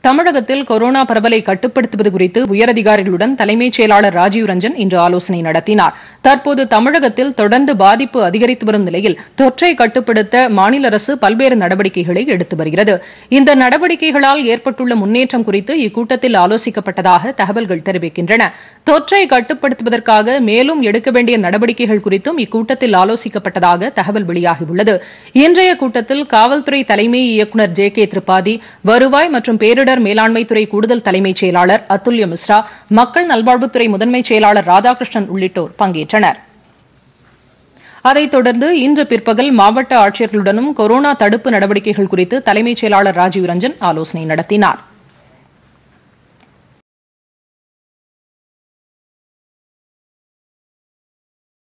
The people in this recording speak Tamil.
தமிழகத்தில் கொரோனா பரவலை கட்டுப்படுத்துவது குறித்து உயரதிகாரிகளுடன் தலைமைச் செயலாளர் ராஜீவ் ரஞ்சன் இன்று ஆலோசனை நடத்தினார் தற்போது தமிழகத்தில் தொடர்ந்து பாதிப்பு அதிகரித்து வரும் நிலையில் தொற்றை கட்டுப்படுத்த மாநில அரசு பல்வேறு நடவடிக்கைகளை எடுத்து வருகிறது இந்த நடவடிக்கைகளால் ஏற்பட்டுள்ள முன்னேற்றம் குறித்து இக்கூட்டத்தில் ஆலோசிக்கப்பட்டதாக தகவல்கள் தெரிவிக்கின்றன தொற்றை கட்டுப்படுத்துவதற்காக மேலும் எடுக்க வேண்டிய நடவடிக்கைகள் குறித்தும் இக்கூட்டத்தில் ஆலோசிக்கப்பட்டதாக தகவல் வெளியாகியுள்ளது இன்றைய கூட்டத்தில் காவல்துறை தலைமை இயக்குநர் ஜே கே திரிபாதி வருவாய் மற்றும் பேரிடர் மேலாண்மைத்துறை கூடுதல் தலைமைச் செயலாளர் அதுல்ய மிஸ்ரா மக்கள் நல்வாழ்வுத்துறை முதன்மைச் செயலாளர் ராதாகிருஷ்ணன் உள்ளிட்டோர் பங்கேற்றனர் அதைத் தொடர்ந்து இன்று பிற்பகல் மாவட்ட ஆட்சியர்களுடனும் கொரோனா தடுப்பு நடவடிக்கைகள் குறித்து தலைமைச் செயலாளர் ராஜீவ் ரஞ்சன் ஆலோசனை நடத்தினார்